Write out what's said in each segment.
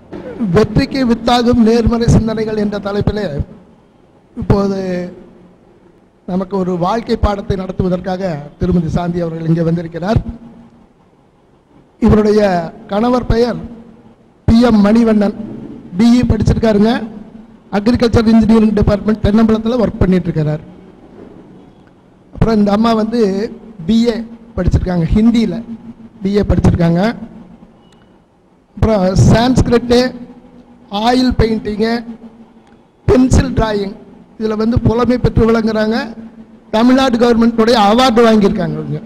வெற்றிக்கு வித்தாகும் நேர்மறை சிந்தனைகள் என்ற தலைப்பிலே இப்போது நமக்கு ஒரு வாழ்க்கை பாடத்தை நடத்துவதற்காக திருமதி சாந்தி அவர்கள் இங்கே வந்திருக்கிறார் இவருடைய கணவர் பெயர் பி எம் மணிவண்ணன் பிஇ படிச்சிருக்காருங்க அக்ரிகல்ச்சர் இன்ஜினியரிங் டிபார்ட்மெண்ட் தென்னம்பலத்தில் ஒர்க் பண்ணிட்டு இருக்கிறார் அப்புறம் இந்த அம்மா வந்து பிஏ படிச்சிருக்காங்க ஹிந்தியில் பிஏ படிச்சிருக்காங்க அப்புறம் Sanskrit oil painting pencil drawing இதில் வந்து புலமை பெற்று விளங்குறாங்க தமிழ்நாடு கவர்மெண்ட்டுடைய அவார்டு வாங்கியிருக்காங்க அவங்க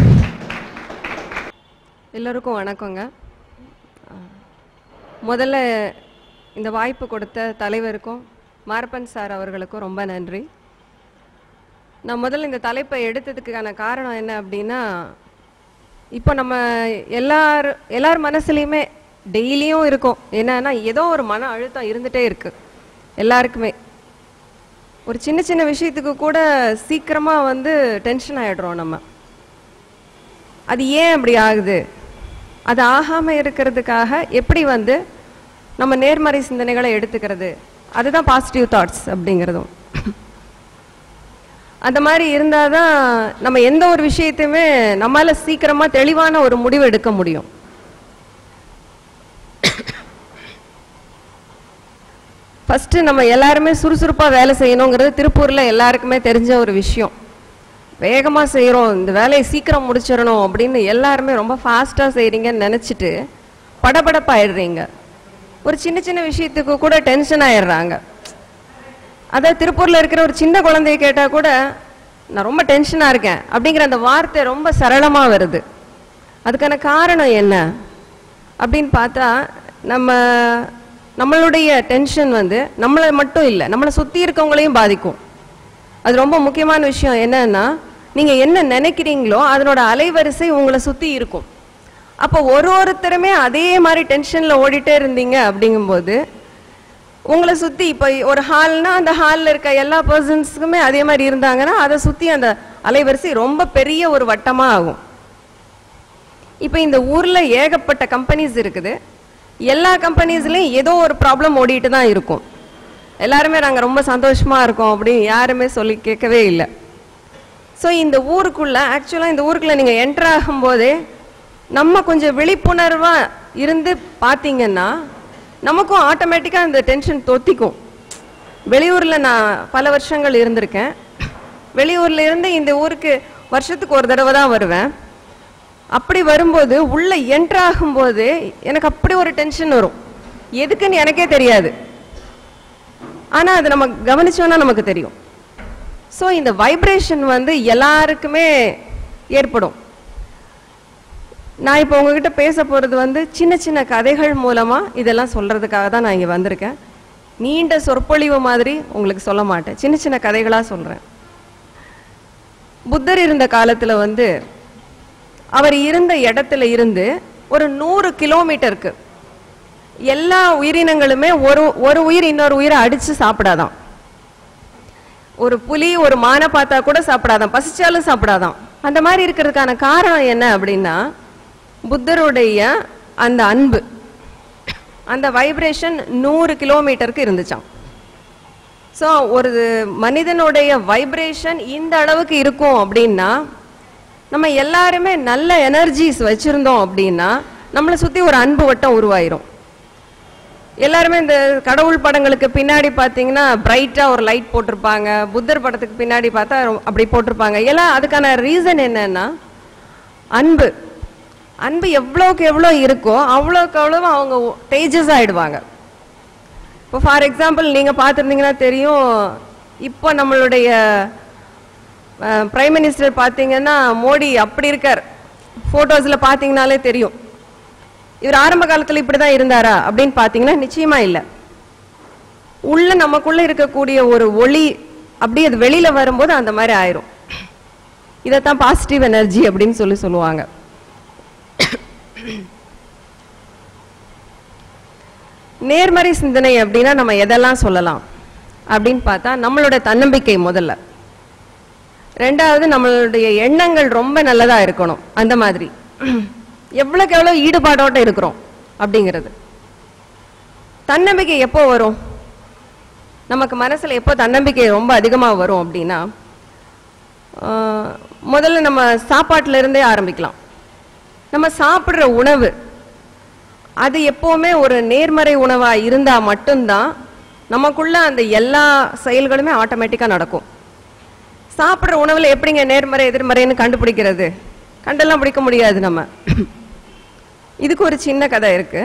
எல்லோருக்கும் வணக்கங்க அஹ், முதல்ல இந்த வாய்ப்பு கொடுத்த தலைவருக்கும் மாரப்பன் சார் அவர்களுக்கும் ரொம்ப நன்றி நான் முதல்ல இந்த தலைப்பை எடுத்ததுக்கான காரணம் என்ன அப்படின்னா இப்போ நம்ம எல்லார் எல்லார் மனசுலையுமே டெய்லியும் இருக்கும் என்னன்னா ஏதோ ஒரு மன அழுத்தம் இருந்துகிட்டே இருக்கு எல்லாருக்குமே ஒரு சின்ன சின்ன விஷயத்துக்கு கூட சீக்கிரமாக வந்து டென்ஷன் ஆகிடுறோம் நம்ம அது ஏன் அப்படி ஆகுது அது ஆகாம இருக்கிறதுக்காக எப்படி வந்து நம்ம நேர்மறை சிந்தனைகளை எடுத்துக்கிறது அதுதான் பாசிட்டிவ் தாட்ஸ் அப்படிங்கிறதும் அந்த மாதிரி இருந்தால் தான் நம்ம எந்த ஒரு விஷயத்தையுமே நம்மளால சீக்கிரமா தெளிவான ஒரு முடிவு எடுக்க முடியும் ஃபர்ஸ்ட் நம்ம எல்லாருமே சுறுசுறுப்பா வேலை செய்யணுங்கிறது திருப்பூர்ல எல்லாருக்குமே தெரிஞ்ச ஒரு விஷயம் வேகமா செய்றோம் இந்த வேலையை சீக்கிரம் முடிச்சிடணும் அப்படின்னு எல்லாருமே ரொம்ப ஃபாஸ்டா செய்றீங்கன்னு நினைச்சிட்டு படபடப்பாயிடுறீங்க ஒரு சின்ன சின்ன விஷயத்துக்கு கூட டென்ஷன் ஆயிடுறாங்க அதான் திருப்பூர்ல இருக்கிற ஒரு சின்ன குழந்தைய கேட்டா கூட நான் ரொம்ப டென்ஷனா இருக்கேன் அப்படிங்கிற அந்த வார்த்தை ரொம்ப சரளமா வருது அதுக்கான காரணம் என்ன அப்படின்னு பார்த்தா நம்ம நம்மளுடைய டென்ஷன் வந்து நம்மளை மட்டும் இல்லை நம்மளை சுத்தி இருக்கவங்களையும் பாதிக்கும் அது ரொம்ப முக்கியமான விஷயம் என்னன்னா நீங்க என்ன நினைக்கிறீங்களோ அதனோட அலைவரிசை உங்களை சுத்தி இருக்கும் அப்போ ஒரு ஒருத்தருமே அதே மாதிரி டென்ஷன்ல ஓடிட்டே இருந்தீங்க அப்படிங்கும்போது உங்களை சுத்தி இப்போ ஒரு ஹால்னா அந்த ஹால்ல இருக்க எல்லா பர்சன்ஸுக்குமே அதே மாதிரி இருந்தாங்கன்னா அதை சுத்தி அந்த அலைவரிசை ரொம்ப பெரிய ஒரு வட்டமா ஆகும் இப்போ இந்த ஊர்ல ஏகப்பட்ட கம்பெனிஸ் இருக்குது எல்லா கம்பெனிஸ்லயும் ஏதோ ஒரு ப்ராப்ளம் ஓடிட்டு தான் இருக்கும் எல்லாருமே நாங்க ரொம்ப சந்தோஷமா இருக்கோம் அப்படின்னு யாருமே சொல்லி கேட்கவே இல்லை ஸோ இந்த ஊருக்குள்ள ஆக்சுவலாக இந்த ஊருக்குள்ள நீங்க என்டர் ஆகும்போதே நம்ம கொஞ்சம் விழிப்புணர்வா இருந்து பார்த்தீங்கன்னா நமக்கும் ஆட்டோமேட்டிக்காக இந்த டென்ஷன் தொத்திக்கும் வெளியூர்ல நான் பல வருஷங்கள் இருந்திருக்கேன் வெளியூர்ல இருந்து இந்த ஊருக்கு வருஷத்துக்கு ஒரு தடவை தான் வருவேன் அப்படி வரும்போது உள்ள என்டர் ஆகும்போது எனக்கு அப்படி ஒரு டென்ஷன் வரும் எதுக்குன்னு எனக்கே தெரியாது ஆனா அது நம்ம கவனிச்சோம்னா நமக்கு தெரியும் ஸோ இந்த வைப்ரேஷன் வந்து எல்லாருக்குமே ஏற்படும் நான் இப்போ உங்ககிட்ட பேச போறது வந்து சின்ன சின்ன கதைகள் மூலமா இதெல்லாம் சொல்றதுக்காக தான் நான் இங்க வந்திருக்கேன் நீண்ட சொற்பொழிவு மாதிரி உங்களுக்கு சொல்ல மாட்டேன் சின்ன சின்ன கதைகளா சொல்றேன் புத்தர் இருந்த காலத்துல வந்து அவர் இருந்த இடத்துல இருந்து ஒரு நூறு கிலோமீட்டருக்கு எல்லா உயிரினங்களுமே ஒரு ஒரு உயிர் இன்னொரு உயிரை அடிச்சு சாப்பிடாதான் ஒரு புலி ஒரு மானை பார்த்தா கூட சாப்பிடாதான் பசிச்சாலும் சாப்பிடாதான் அந்த மாதிரி இருக்கிறதுக்கான காரணம் என்ன அப்படின்னா புத்தருடைய அந்த அன்பு அந்த வைப்ரேஷன் நூறு கிலோமீட்டருக்கு இருந்துச்சாம் ஸோ ஒரு மனிதனுடைய வைப்ரேஷன் இந்த அளவுக்கு இருக்கும் அப்படின்னா நம்ம எல்லாருமே நல்ல எனர்ஜிஸ் வச்சிருந்தோம் அப்படின்னா நம்மளை சுத்தி ஒரு அன்பு வட்டம் உருவாயிரும் எல்லாருமே இந்த கடவுள் படங்களுக்கு பின்னாடி பார்த்தீங்கன்னா பிரைட்டா ஒரு லைட் போட்டிருப்பாங்க புத்தர் படத்துக்கு பின்னாடி பார்த்தா ரொ- அப்படி போட்டிருப்பாங்க எல்லாம் அதுக்கான ரீசன் என்னன்னா அன்பு அன்பு எவ்வளோக்கு எவ்வளோ இருக்கோ அவ்வளோக்கு அவ்வளோ அவங்க டேஜஸ் ஆயிடுவாங்க இப்போ ஃபார் எக்ஸாம்பிள் நீங்க பார்த்துருந்தீங்கன்னா தெரியும் இப்போ நம்மளுடைய பிரைம் மினிஸ்டர் பார்த்தீங்கன்னா மோடி அப்படி இருக்கார் ஃபோட்டோஸ்ல பார்த்தீங்கனாலே தெரியும் இவர் ஆரம்ப காலத்துல இப்படி தான் இருந்தாரா அப்படின்னு பார்த்தீங்கன்னா நிச்சயமா இல்லை உள்ள நமக்குள்ள இருக்கக்கூடிய ஒரு ஒளி அப்படியே அது வெளியில வரும்போது அந்த மாதிரி ஆயிரும் இதைத்தான் பாசிட்டிவ் எனர்ஜி அப்படின்னு சொல்லி சொல்லுவாங்க நேர்மறை சிந்தனை அப்படின்னா நம்ம எதெல்லாம் சொல்லலாம் அப்படின்னு பார்த்தா நம்மளோட தன்னம்பிக்கை முதல்ல ரெண்டாவது நம்மளுடைய எண்ணங்கள் ரொம்ப நல்லதா இருக்கணும் அந்த மாதிரி எவ்வளவுக்கு எவ்வளவு ஈடுபாடோட இருக்கிறோம் அப்படிங்கிறது தன்னம்பிக்கை எப்போ வரும் நமக்கு மனசுல எப்போ தன்னம்பிக்கை ரொம்ப அதிகமா வரும் அப்படின்னா ஆஹ், முதல்ல நம்ம சாப்பாட்டுல இருந்தே ஆரம்பிக்கலாம் நம்ம சாப்பிடுற உணவு அது எப்பவுமே ஒரு நேர்மறை உணவா இருந்தா மட்டும்தான் நமக்குள்ள அந்த எல்லா செயல்களுமே ஆட்டோமேட்டிக்கா நடக்கும் சாப்பிடுற உணவுல எப்படிங்க நேர்மறை எதிர்மறைன்னு கண்டுபிடிக்கிறது கண்டெல்லாம் பிடிக்க முடியாது நம்ம இதுக்கு ஒரு சின்ன கதை இருக்கு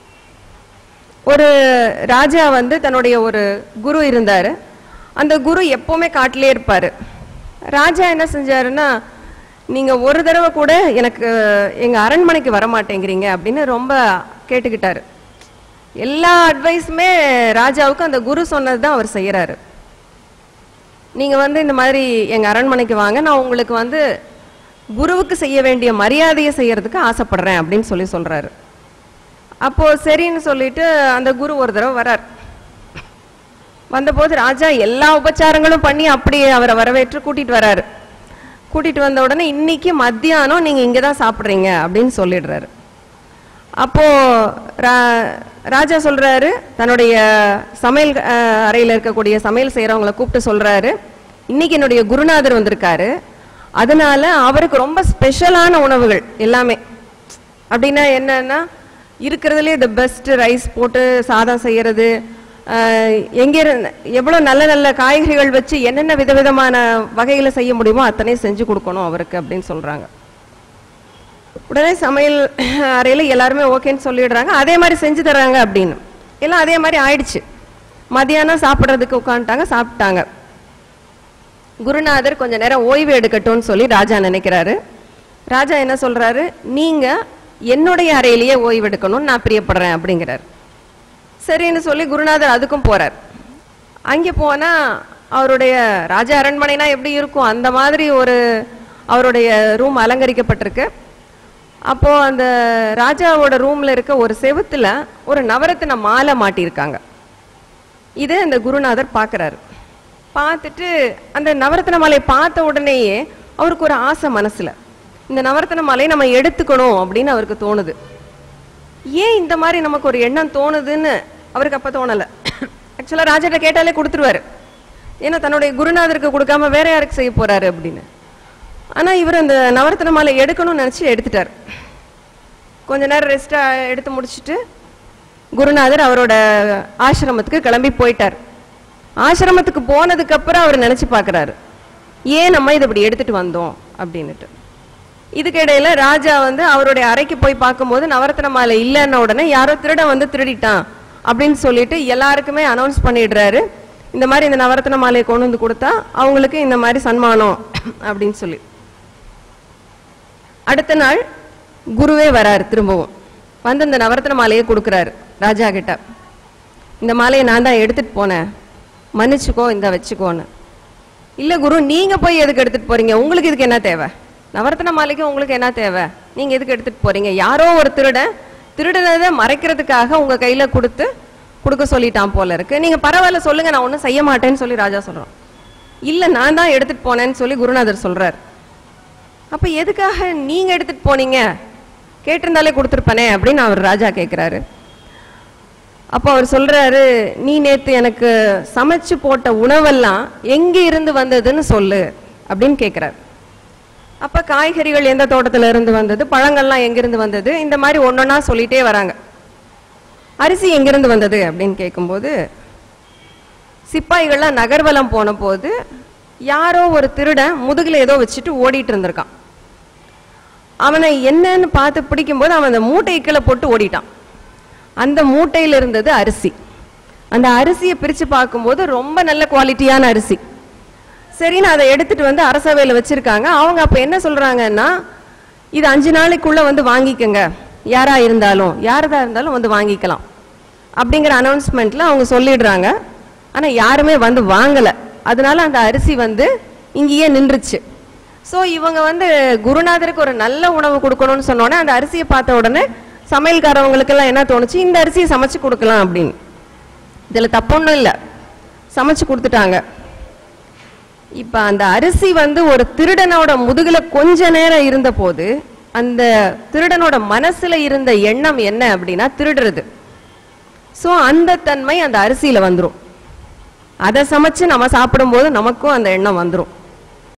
ஒரு ராஜா வந்து தன்னுடைய ஒரு குரு இருந்தாரு அந்த குரு எப்பவுமே காட்டிலே இருப்பாரு ராஜா என்ன செஞ்சாருன்னா நீங்க ஒரு தடவை கூட எனக்கு எங்க அரண்மனைக்கு வர மாட்டேங்கிறீங்க அப்படின்னு ரொம்ப கேட்டுக்கிட்டாரு எல்லா அட்வைஸுமே ராஜாவுக்கு அந்த குரு சொன்னது தான் அவர் செய்யறாரு நீங்க வந்து இந்த மாதிரி எங்க அரண்மனைக்கு வாங்க நான் உங்களுக்கு வந்து குருவுக்கு செய்ய வேண்டிய மரியாதையை செய்யறதுக்கு ஆசைப்படுறேன் அப்படின்னு சொல்லி சொல்றாரு அப்போ சரின்னு சொல்லிட்டு அந்த குரு ஒரு தடவை வரார் வந்தபோது ராஜா எல்லா உபச்சாரங்களும் பண்ணி அப்படியே அவரை வரவேற்று கூட்டிட்டு வராரு கூட்டிட்டு வந்த உடனே இன்னைக்கு மத்தியானம் நீங்க இங்க தான் சாப்பிட்றீங்க அப்படின்னு சொல்லிடுறாரு அப்போ ரா- ராஜா சொல்றாரு தன்னுடைய சமையல் அஹ், அறையில இருக்கக்கூடிய சமையல் செய்யறவங்களை கூப்பிட்டு சொல்றாரு இன்னைக்கு என்னுடைய குருநாதர் வந்திருக்காரு அதனால அவருக்கு ரொம்ப ஸ்பெஷலான உணவுகள் எல்லாமே அப்படின்னா என்னன்னா இருக்கிறதுலே த பெஸ்ட் ரைஸ் போட்டு சாதம் செய்யறது அஹ், எங்க இருந்து எவ்வளவு நல்ல நல்ல காய்கறிகள் வச்சு என்னென்ன விதவிதமான வகைகளை செய்ய முடியுமோ அத்தனையும் செஞ்சு கொடுக்கணும் அவருக்கு அப்படின்னு சொல்றாங்க உடனே சமையல் அறையில எல்லாருமே ஓகேன்னு சொல்லிடுறாங்க அதே மாதிரி செஞ்சு தர்றாங்க அப்படின்னு எல்லாம் அதே மாதிரி ஆயிடுச்சு மதியானம் சாப்பிட்றதுக்கு உட்காந்துட்டாங்க சாப்பிட்டாங்க குருநாதர் கொஞ்ச நேரம் ஓய்வு எடுக்கட்டும்னு சொல்லி ராஜா நினைக்கிறாரு ராஜா என்ன சொல்றாரு நீங்க என்னுடைய அறையிலேயே ஓய்வு எடுக்கணும்னு நான் பிரியப்படுறேன் அப்படிங்கிறார் சரின்னு சொல்லி குருநாதர் அதுக்கும் போறார் அங்கே போனா அவருடைய ராஜா அரண்மனைனா எப்படி இருக்கும் அந்த மாதிரி ஒரு அவருடைய ரூம் அலங்கரிக்கப்பட்டிருக்கு அப்போ அந்த ராஜாவோட ரூம்ல இருக்க ஒரு செவுத்துல ஒரு நவரத்தின மாலை மாட்டியிருக்காங்க இதை அந்த குருநாதர் பார்க்கறாரு பார்த்துட்டு அந்த நவரத்தின மாலையை பார்த்த உடனேயே அவருக்கு ஒரு ஆசை மனசுல இந்த நவரத்தின மாலையை நம்ம எடுத்துக்கணும் அப்படின்னு அவருக்கு தோணுது ஏன் இந்த மாதிரி நமக்கு ஒரு எண்ணம் தோணுதுன்னு அவருக்கு அப்ப தோணல ஆக்சுவலா ராஜாட்ட கேட்டாலே கொடுத்துருவாரு ஏன்னா தன்னுடைய குருநாதருக்கு கொடுக்காம வேற யாருக்கு செய்ய போறாரு அப்படின்னு ஆனா இவர் அந்த நவரத்தின மாலை எடுக்கணும்னு நினைச்சு எடுத்துட்டார் கொஞ்ச நேரம் ரெஸ்ட் எடுத்து முடிச்சிட்டு குருநாதர் அவரோட ஆசிரமத்துக்கு கிளம்பி போயிட்டார் ஆசிரமத்துக்கு போனதுக்கு அப்புறம் அவர் நினைச்சு பார்க்கறாரு ஏன் நம்ம இதை இப்படி எடுத்துட்டு வந்தோம் அப்படின்னுட்டு இதுக்கு இடையில ராஜா வந்து அவருடைய அறைக்கு போய் பார்க்கும்போது நவரத்ன மாலை இல்லைன்ன உடனே யாரோ திருடன் வந்து திருடிட்டான் அப்படின்னு சொல்லிட்டு எல்லாருக்குமே அனௌன்ஸ் பண்ணிடுறாரு இந்த மாதிரி இந்த நவரத்ன மாலையை கொண்டு வந்து கொடுத்தா அவங்களுக்கு இந்த மாதிரி சன்மானம் அப்படின்னு சொல்லி அடுத்த நாள் குருவே வராரு திரும்பவும் வந்து இந்த நவரத்ன மாலையை கொடுக்குறாரு ராஜா கிட்ட இந்த மாலையை நான் தான் எடுத்துட்டு போனேன் மன்னிச்சுக்கோ இந்த வச்சுக்கோன்னு இல்ல குரு நீங்க போய் எதுக்கு எடுத்துட்டு போறீங்க உங்களுக்கு இதுக்கு என்ன தேவை நவரத்ன மாலைக்கு உங்களுக்கு என்ன தேவை நீங்க எதுக்கு எடுத்துட்டு போறீங்க யாரோ ஒரு திருடன் திருடுனதை மறைக்கிறதுக்காக உங்க கையில கொடுத்து கொடுக்க சொல்லிட்டான் போல இருக்கு நீங்க பரவாயில்ல சொல்லுங்க நான் ஒன்றும் செய்ய மாட்டேன்னு சொல்லி ராஜா சொல்றான் இல்ல நான் தான் எடுத்துட்டு போனேன்னு சொல்லி குருநாதர் சொல்றார் அப்ப எதுக்காக நீங்க எடுத்துட்டு போனீங்க கேட்டிருந்தாலே கொடுத்துருப்பனே அப்படின்னு அவர் ராஜா கேட்கிறாரு அப்போ அவர் சொல்றாரு நீ நேத்து எனக்கு சமைச்சு போட்ட உணவெல்லாம் எங்க இருந்து வந்ததுன்னு சொல்லு அப்படின்னு கேட்கிறார் அப்ப காய்கறிகள் எந்த தோட்டத்துல இருந்து வந்தது பழங்கள்லாம் எங்கிருந்து வந்தது இந்த மாதிரி ஒன்னொன்னா சொல்லிட்டே வராங்க அரிசி எங்கிருந்து வந்தது அப்படின்னு கேட்கும்போது சிப்பாய்கள்லாம் நகர்வலம் போன போது யாரோ ஒரு திருடன் முதுகுல ஏதோ வச்சுட்டு ஓடிட்டு இருந்திருக்கான் அவனை என்னன்னு பார்த்து பிடிக்கும்போது அவன் அந்த மூட்டையை கீழே போட்டு ஓடிட்டான் அந்த மூட்டையில இருந்தது அரிசி அந்த அரிசியை பிரிச்சு பார்க்கும்போது ரொம்ப நல்ல குவாலிட்டியான அரிசி சரின்னு அதை எடுத்துட்டு வந்து அரசவையில் வச்சிருக்காங்க அவங்க அப்ப என்ன சொல்றாங்கன்னா இது அஞ்சு நாளைக்குள்ள வந்து வாங்கிக்கோங்க யாரா இருந்தாலும் யாரதா இருந்தாலும் வந்து வாங்கிக்கலாம் அப்படிங்கிற அனௌன்ஸ்மெண்ட்ல அவங்க சொல்லிடுறாங்க ஆனா யாருமே வந்து வாங்கல அதனால அந்த அரிசி வந்து இங்கேயே நின்றுச்சு ஸோ இவங்க வந்து குருநாதருக்கு ஒரு நல்ல உணவு கொடுக்கணும்னு சொன்னோடனே அந்த அரிசியை பார்த்த உடனே சமையல்காரவங்களுக்கெல்லாம் என்ன தோணுச்சு இந்த அரிசியை சமைச்சு கொடுக்கலாம் அப்படின்னு இதுல தப்பொன்னும் இல்லை சமைச்சு கொடுத்துட்டாங்க இப்ப அந்த அரிசி வந்து ஒரு திருடனோட முதுகுல கொஞ்ச நேரம் இருந்த போது அந்த திருடனோட மனசுல இருந்த எண்ணம் என்ன அப்படின்னா திருடுறது ஸோ அந்த தன்மை அந்த அரிசியில் வந்துடும் அதை சமைச்சு நம்ம சாப்பிடும்போது நமக்கும் அந்த எண்ணம் வந்துடும்